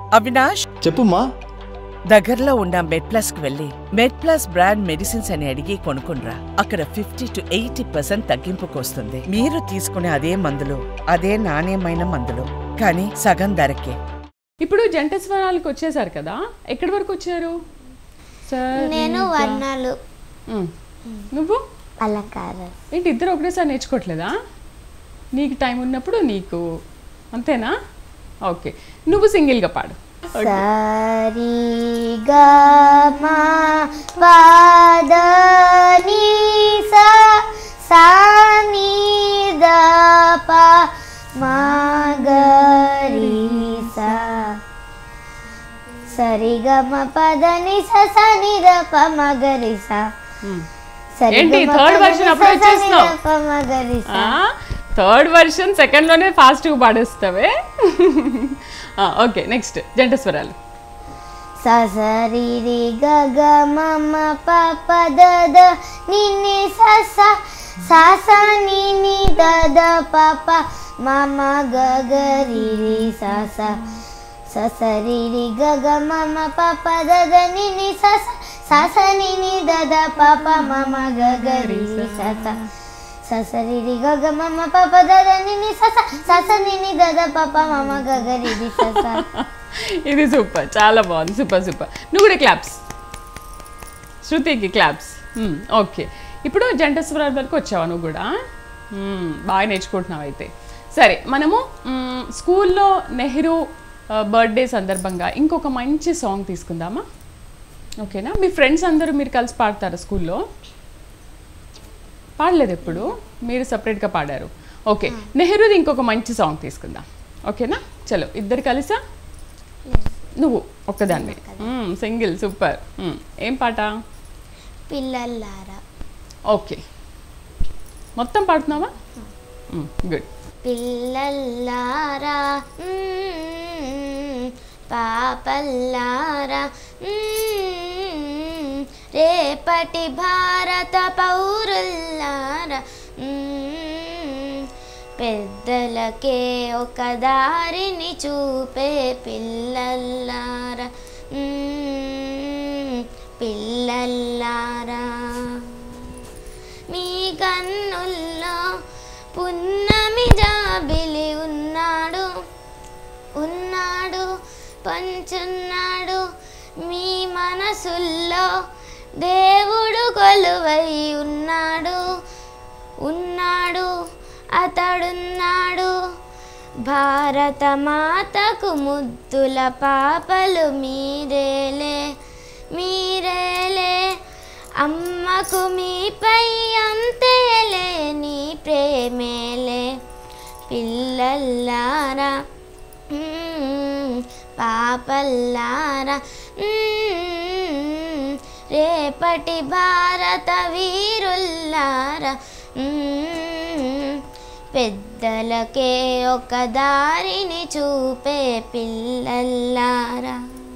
అవినాష్ చెప్పుమ్మా దగ్గరలో ఉన్న మెడ్ ప్లస్ కు వెళ్ళి మెడ్ ప్లస్ బ్రాండ్ మెడిసిన్స్ అని అడిగి కొనుక్కునరా అక్కడ ఫిఫ్టీ టు ఎయిటీ పర్సెంట్ తగ్గింపుకు వస్తుంది మీరు తీసుకునే అదే మందులు అదే నాణ్యమైన మందులు కానీ సగం ధరకే ఇప్పుడు జంట స్వరాలకు వచ్చేసారు కదా ఎక్కడి వరకు వచ్చారు సరి, నేను గా. వర్ణాలు ఉమ్. నువ్వు అలంకారం ఏంటి ఇద్దరు ఒకటేసారి నేర్చుకోవట్లేదా నీకు టైం ఉన్నప్పుడు నీకు అంతేనా ఓకే నువ్వు సింగిల్గా పాడు సరి గా మా పాద ని సా సా ని ద ప మా గ రి సా సరి గ మ పద ని స స ని ద ప మ గ రి సా ఉమ్. సరి గ ఏంటి, మ third పద ని version స అప్పుడే స ని ద వచ్చేస్తున్నావు? ప మ గ రి సా థర్డ్ వర్షన్ సెకండ్లోనే ఫాస్ట్గా పాడేస్తావే ఓకే నెక్స్ట్ జంట స్వరాలు స స రి రి గ గ మ మ ప ప ద ద ని ని స స స స ని ని ద ద ప ప మ మ గ గ రి రి స స స స రి రి గ గ మ మ ప ప ద ద ని ని స స స స ని ని ద ద ప ప మ మ గ గ రి రి స స స స రి రి గ గ మ మ ప ప ద ద ని ని స స స స ని ని ద ద ప ప మ మ గ గ రి రి స స ఇది సూపర్ చాలా బాగుంది సూపర్ సూపర్ నువ్వు కూడా క్లాప్స్ శృతికి క్లాప్స్ ఓకే ఇప్పుడు జంట స్వరాల వరకు వచ్చావా నువ్వు కూడా మ్మ్, బాగా నేర్చుకుంటున్నావు అయితే సరే మనము మ్మ్, స్కూల్లో నెహ్రూ బర్త్డే సందర్భంగా ఇంకొక మంచి సాంగ్ తీసుకుందామా ఓకేనా మీ ఫ్రెండ్స్ అందరూ మీరు కలిసి పాడతారా స్కూల్లో పాడలేదు ఎప్పుడు మీరు సపరేట్గా పాడారు ఓకే నెహ్రూది ఇంకొక మంచి సాంగ్ తీసుకుందాం ఓకేనా చలో ఇద్దరు కలిసా నువ్వు ఒక్కదాన్ని సింగిల్ సూపర్ ఏం పాట పిల్లల్లారా ఓకే మొత్తం పాడుతున్నావా గుడ్ పిల్లల్లారా మ్మ్, పాపల్లారా మ్మ్, రేపటి భారత పౌరుల్లారా మ్మ్, పెద్దలకే ఒక దారిని చూపే పిల్లల్లారా మ్మ్, పిల్లల్లారా మీ కన్నుల్లో పున్నమి జాబిలి ఉన్నాడు ఉన్నాడు పంచున్నాడు మీ మనసుల్లో దేవుడు కొలువై ఉన్నాడు ఉన్నాడు అతడున్నాడు భారత మాతకు ముద్దుల పాపలు మీరేలే మీరేలే అమ్మకు మీపై అంతేలే నీ ప్రేమేలే పిల్లల్లారా మ్మ్, పాపల్లారా మ్మ్, రేపటి భారత వీరుల్లారా మ్మ్, పెద్దలకే ఒక దారిని చూపే పిల్లల్లారా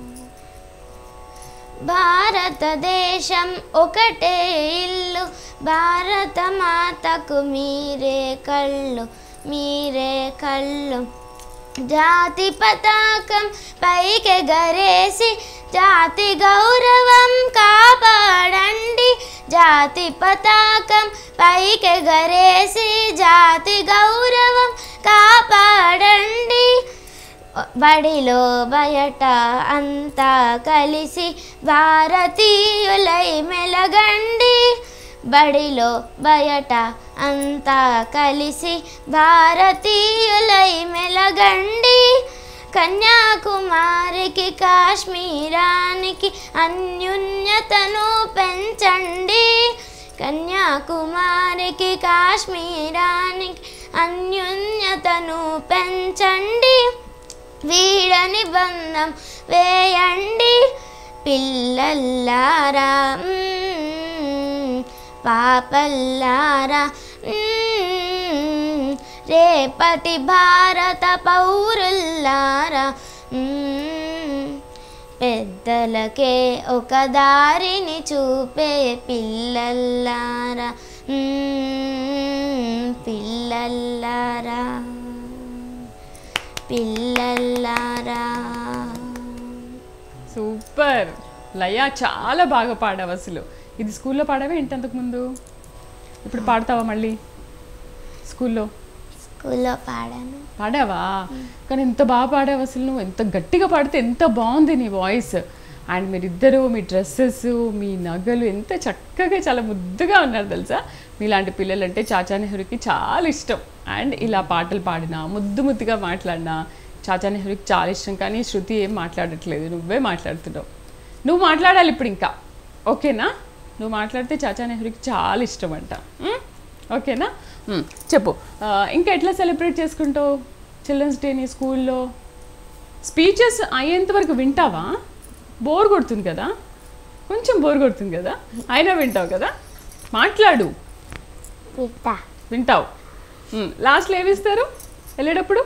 భారతదేశం ఒకటే ఇల్లు భారత మాతకు మీరే కళ్ళు మీరే కళ్ళు జాతి పతాకం పైకెగరేసి జాతి గౌరవం కాపాడండి జాతి పతాకం పైకెగరేసి జాతి గౌరవం కాపాడండి బడిలో బయట అంతా కలిసి భారతీయులై మెలగండి బడిలో బయట అంతా కలిసి భారతీయులై మెలగండి కన్యాకుమారికి కాశ్మీరానికి అన్యున్యతను పెంచండి కన్యాకుమారికి కాశ్మీరానికి అన్యున్యతను పెంచండి వీడని బంధం వేయండి పిల్లల్లారా మ్మ్, పాపల్లారా మ్మ్, రేపటి భారత పౌరుల్లారా మ్మ్, పెద్దలకే ఒక దారిని చూపే పిల్లల్లారా మ్మ్, పిల్లల్లారా పిల్లల్లారా సూపర్ లయ చాలా బాగా పాడావు అసలు ఇది స్కూల్లో పాడావా ఏంటి అంతకుముందు ఇప్పుడు పాడతావా మళ్ళీ స్కూల్లో స్కూల్లో పాడాను పాడావా కానీ ఎంత బాగా పాడావు అసలు నువ్వు ఎంత గట్టిగా పాడితే ఎంత బాగుంది నీ వాయిస్ అండ్ మీరిద్దరూ మీ డ్రెస్సెస్ మీ నగలు ఎంత చక్కగా చాలా ముద్దుగా ఉన్నారు తెలుసా మీలాంటి పిల్లలు అంటే చాచా నెహ్రూకి చాలా ఇష్టం అండ్ ఇలా పాటలు పాడినా ముద్దు ముద్దుగా మాట్లాడినా చాచా నెహ్రూకి చాలా ఇష్టం కానీ శృతి ఏం మాట్లాడట్లేదు నువ్వే మాట్లాడుతున్నావు నువ్వు మాట్లాడాలి ఇప్పుడు ఇంకా ఓకేనా నువ్వు మాట్లాడితే చాచా నెహ్రూకి చాలా ఇష్టం అంట ఉం? ఓకేనా ఉం, చెప్పు ఆ, ఇంకా ఎట్లా సెలబ్రేట్ చేసుకుంటావు చిల్డ్రన్స్ డేని స్కూల్లో స్పీచెస్ అయ్యేంత వరకు వింటావా బోర్ కొడుతుంది కదా కొంచెం బోర్ కొడుతుంది కదా అయినా వింటావు కదా మాట్లాడు పిట్ట వింటావు లాస్ట్లో ఏమి ఇస్తారు వెళ్ళేటప్పుడు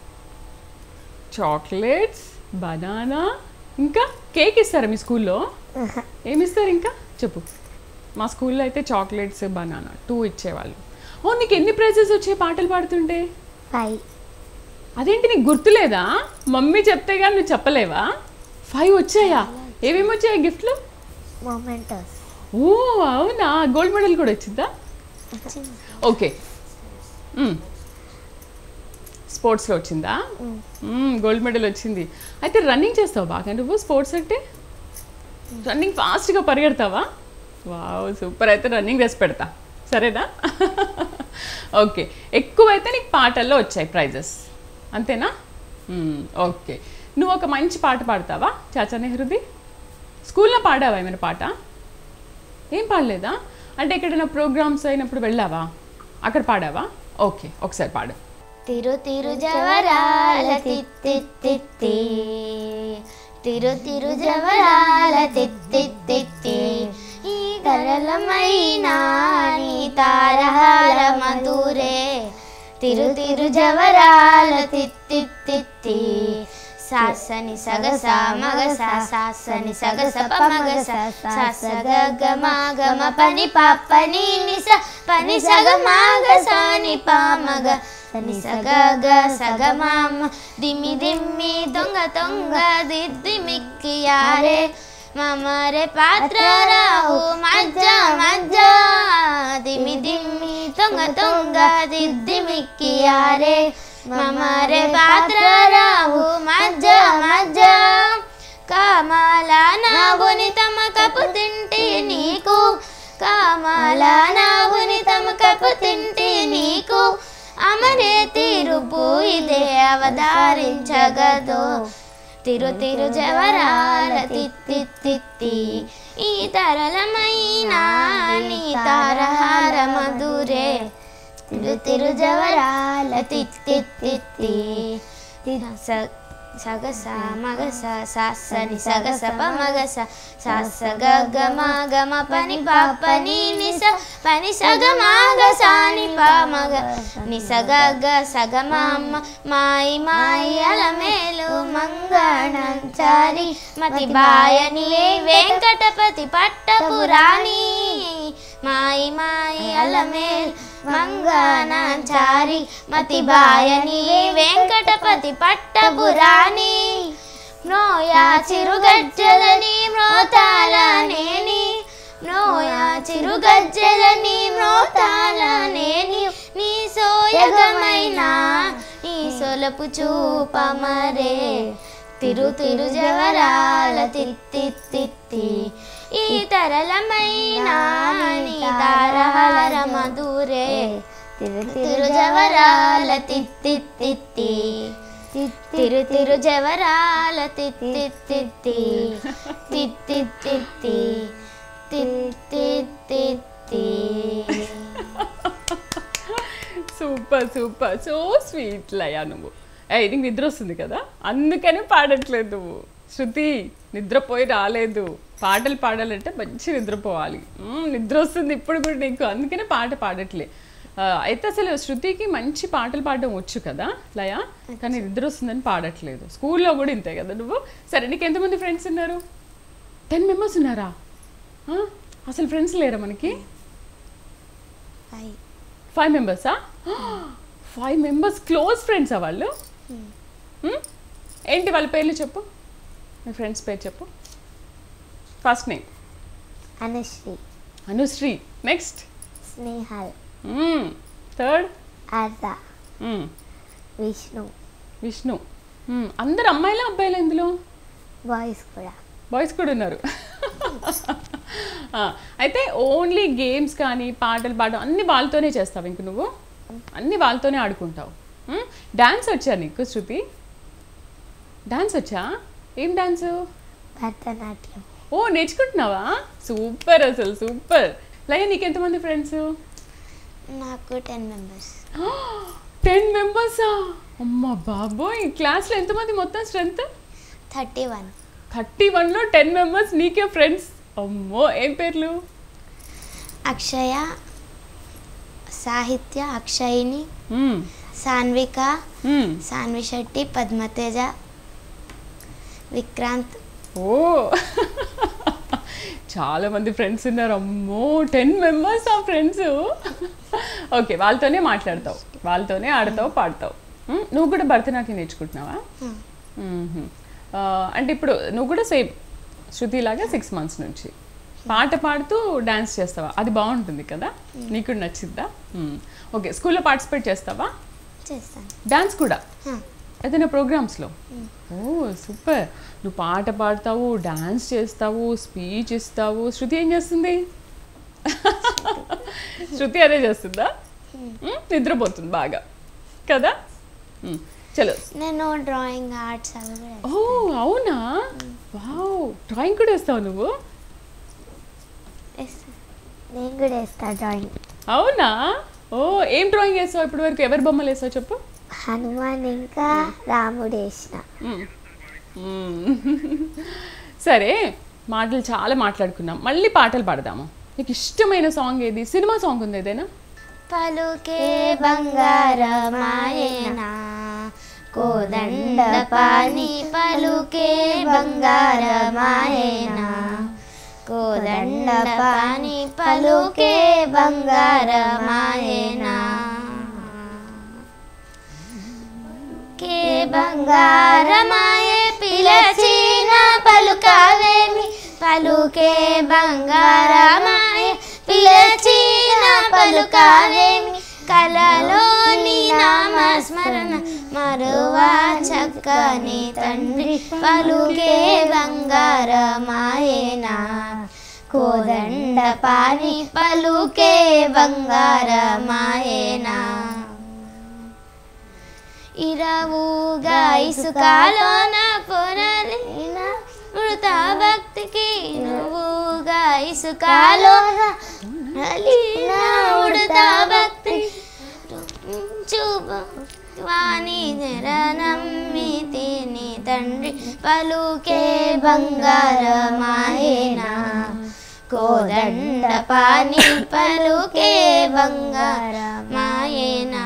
చాక్లెట్స్ బనానా ఇంకా కేక్ ఇస్తారా మీ స్కూల్లో ఏమి ఇస్తారు ఇంకా చెప్పు మా స్కూల్లో అయితే చాక్లెట్స్ బనానా టూ ఇచ్చేవాళ్ళు ఓ నీకు ఎన్ని ప్రైజెస్ వచ్చాయి పాటలు పాడుతుంటే ఫైవ్ అదేంటి నీకు గుర్తులేదా మమ్మీ చెప్తే కానీ నువ్వు చెప్పలేవా ఫైవ్ వచ్చాయా ఏమేమి వచ్చాయి గిఫ్ట్లు మొమెంటోస్ ఓ అవునా గోల్డ్ మెడల్ కూడా వచ్చిందా ఓకే స్పోర్ట్స్లో వచ్చిందా గోల్డ్ మెడల్ వచ్చింది అయితే రన్నింగ్ చేస్తావు బాగా నువ్వు స్పోర్ట్స్ అంటే రన్నింగ్ ఫాస్ట్గా పరిగెడతావా వావ్ సూపర్ అయితే రన్నింగ్ రేస్ పెడతా సరేనా ఓకే ఎక్కువైతే నీకు పాటల్లో వచ్చాయి ప్రైజెస్ అంతేనా మ్మ్, ఓకే నువ్వు ఒక మంచి పాట పాడతావా చాచా నెహ్రూది స్కూల్లో పాడావా ఏమైనా పాట ఏం పాడలేదా అంటే ఎక్కడైనా ప్రోగ్రామ్స్ అయినప్పుడు వెళ్ళావా అక్కడ పాడావా ఓకే ఒకసారి పాడు తిరు తిరు జవరాల తిత్తిత్తి తిరు తిరు జవరాల తిత్తిత్తి ఈ గరళమైన నీ తారహార మధురే తిరు తిరు జవరాల తిత్తిత్తి సాసని సగస మగస సాసని సగస పమగస సాస గగ మాగమ పని పాపని నిస పని సగ మాగ సాని పామగ సని సగ గ సగ మామ దిమి దిమ్మి దొంగ దొంగ దిద్ది మిక్కియారే మమరే పాత్ర రాహు మజ్జ మజ్జ దిమి దిమ్మి దొంగ దొంగ దిద్ది మిక్కియారే మమరే పాత్ర రాహు మజ్జ మజ్జ కామాల నాగుని తమ కపు తింటి నీకు కామాల నాగుని తమ కపు తింటి నీకు అమరే తీరుపు ఇదే అవతారించగదో తిరు తిరు జవరాల తిత్తి తిత్తి ఈ తరళమైన నీ తారహార మధురే తిరు తిరు జవరాల తిత్తి తిత్తి స- సగస మగస సాసని సగస పమగస సాస గగ మాగమ పని పాపని నిస పని సగ మాగ సాని పామగ నిస గగ సగ మామ మాయి మాయి అలమేలు మంగళంచారి మతి బాయని వెంకటపతి పట్టపురాణి మాయి మాయి అలమేల్ మంగళంచారి మతి బాయని వెంకటపతి పట్టపురాణి మ్రోయా చిరుగజ్జలని మ్రోతాలనేని మ్రోయా చిరుగజ్జలని మ్రోతాలనేని నీ సోయగమైన నీ సొలపు చూపమరే తిరు తిరు జవరాల తిత్తి తిత్తి ఈ తరళమైన నీ తారహార మధురే తిరు తిరు జవరాల తిత్తి తిత్తి తిరు తిరు జవరాల తిత్తి తిత్తి తిత్తి తిత్తి తిత్తి తిత్తి super super so sweet Laya నువ్వు ఏ నీకు నిద్ర వస్తుంది కదా అందుకనే పాడట్లేదు నువ్వు శృతి నిద్రపోయి రాలేదు పాటలు పాడాలంటే మంచి నిద్రపోవాలి మ్మ్, నిద్ర వస్తుంది ఇప్పుడు కూడా నీకు అందుకనే పాట పాడట్లే ఆ, అయితే అసలు శృతికి మంచి పాటలు పాడడం వచ్చు కదా లయ కానీ నిద్ర వస్తుందని పాడట్లేదు స్కూల్లో కూడా ఇంతే కదా నువ్వు సరే నీకు ఎంతమంది ఫ్రెండ్స్ ఉన్నారు టెన్ మెంబర్స్ ఉన్నారా ఆ, అసలు ఫ్రెండ్స్ లేరా మనకి ఫైవ్ మెంబర్సా ఫైవ్ మెంబర్స్ క్లోజ్ ఫ్రెండ్సా వాళ్ళు హ్మ్? ఏంటి వాళ్ళ పేర్లు చెప్పు మీ ఫ్రెండ్స్ పేరు చెప్పు first name Anushree Anushree next Snehal third అర్ధ విష్ణు విష్ణు మ్మ్. అందరు అమ్మాయిలా అబ్బాయిలా ఇందులో బాయ్స్ కూడా బాయ్స్ కూడా ఉన్నారు ఆ, అయితే ఓన్లీ గేమ్స్ కానీ పాటలు పాడడం అన్ని వాళ్ళతోనే చేస్తావు ఇంక నువ్వు అన్ని వాళ్ళతోనే ఆడుకుంటావు డాన్స్ వచ్చా నీకు శృతి డాన్స్ వచ్చా ఏం డాన్సు భరతనాట్యం ఓ నేర్చుకుంటున్నావా సూపర్ అసలు సూపర్ లయ నీకు ఎంతమంది ఫ్రెండ్స్ నాకు టెన్ మెంబర్స్ టెన్ మెంబర్సా అమ్మ బాబోయ్ క్లాస్లో ఎంతమంది మొత్తం స్ట్రెంత్ థర్టీ వన్ థర్టీ వన్లో టెన్ మెంబర్స్ నీకే ఫ్రెండ్స్ అమ్మో ఏం పేర్లు అక్షయ సాహిత్య అక్షయిని మ్మ్. సాన్విక మ్మ్. సాన్వి శెట్టి పద్మతేజ విక్రాంత్ ఓ చాలా మంది ఫ్రెండ్స్ ఉన్నారు అమ్మో టెన్ మెంబర్స్ ఆ ఫ్రెండ్స్ ఓకే వాళ్ళతోనే మాట్లాడతావు వాళ్ళతోనే ఆడతావు పాడతావు మ్మ్. నువ్వు కూడా భరతనాట్యం నేర్చుకుంటున్నావా మ్మ్హ్మ్. ఆ, అంటే ఇప్పుడు నువ్వు కూడా సేమ్ శృతిలాగా సిక్స్ మంత్స్ నుంచి పాట పాడుతూ డాన్స్ చేస్తావా అది బాగుంటుంది కదా నీకు కూడా నచ్చిద్దా మ్మ్. ఓకే స్కూల్లో పార్టిసిపేట్ చేస్తావా చేస్తాను డాన్స్ కూడా హ. ఏదైనా ప్రోగ్రామ్స్లో ఓ సూపర్ నువ్వు పాట పాడతావు డాన్స్ చేస్తావు స్పీచ్ ఇస్తావు శృతి ఏం చేస్తుంది శృతి అదే చేస్తుందా మ్మ్, నిద్రపోతుంది బాగా కదా మ్మ్, చలో నేను డ్రాయింగ్ ఆర్ట్స్ అవి కూడా ఓ అవునా వావ్ డ్రాయింగ్ కూడా వేస్తావు నువ్వు వేస్తాను నేను కూడా వేస్తాను డ్రాయింగ్ అవునా ఓ ఏం డ్రాయింగ్ వేసావు ఇప్పటి వరకు ఎవరి బొమ్మలు వేసావు చెప్పు హనుమాన్ ఇంకా రాముడు వేసిన మ్మ్. మ్మ్. సరే మాటలు చాలా మాట్లాడుకున్నాం మళ్ళీ పాటలు పాడదాము నీకు ఇష్టమైన సాంగ్ ఏది సినిమా సాంగ్ ఉంది ఏదైనా పలుకే బంగారమాయేనా కోదండ పాని పలుకే బంగారమాయేనా కోదండ పాని పలుకే బంగారమాయేనా కే బంగారమాయే పిలచిన పలుకావేమి పలుకే బంగారమాయే పిలచిన పలుకావేమి కలలోని నామస్మరణ మరువా చక్కని తండ్రి పలుకే బంగారమాయేనా కోదండ పాని పలుకే బంగారమాయేనా ఇరవుగా ఇసుకాలోన పొరలిన మృత భక్తికి నువ్వుగా ఇసుకాలోన పొరలిన ఉడత భక్తి చూప వాణి నమ్మితిని తండ్రి పలుకే బంగారమాయేనా కోదండ పాని పలుకే బంగారమాయేనా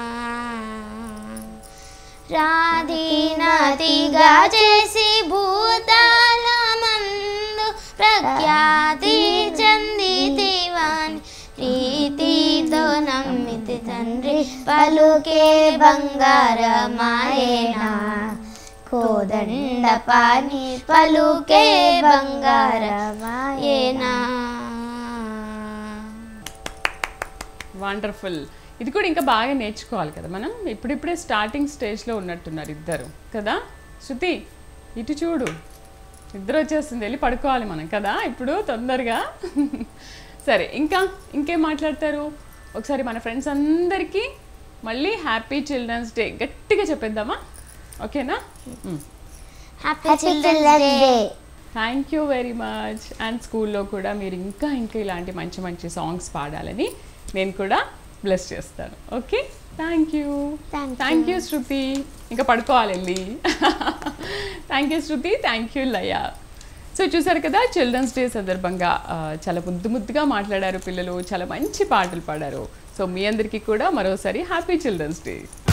రాధీనతిగా చేసి భూతాల మందు ప్రఖ్యాతి చందితివాని ప్రీతితో నమ్మితి తండ్రి పలుకే బంగారమాయేనా కోదండ పాని పలుకే బంగారమాయేనా వండర్ఫుల్ ఇది కూడా ఇంకా బాగా నేర్చుకోవాలి కదా మనం ఇప్పుడిప్పుడే స్టార్టింగ్ స్టేజ్లో ఉన్నట్టున్నారు ఇద్దరు కదా శృతి ఇటు చూడు ఇద్దరు వచ్చేస్తుంది వెళ్ళి పడుకోవాలి మనం కదా ఇప్పుడు తొందరగా సరే ఇంకా ఇంకేం మాట్లాడతారు ఒకసారి మన ఫ్రెండ్స్ అందరికీ మళ్ళీ హ్యాపీ చిల్డ్రన్స్ డే గట్టిగా చెప్పేద్దామా ఓకేనా happy children's day thank you very much and స్కూల్లో కూడా మీరు ఇంకా ఇంకా ఇలాంటి మంచి మంచి సాంగ్స్ పాడాలని నేను కూడా బ్లెస్ చేస్తాను okay thank you Thank you. Thank you Shruti ఇంకా పడుకోవాలి వెళ్ళి thank you Shruti thank you Laya so చూసారు కదా చిల్డ్రన్స్ డే సందర్భంగా ఆ, చాలా ముద్దు ముద్దుగా మాట్లాడారు పిల్లలు చాలా మంచి పాటలు పాడారు సో మీ అందరికీ కూడా మరోసారి హ్యాపీ చిల్డ్రన్స్ డే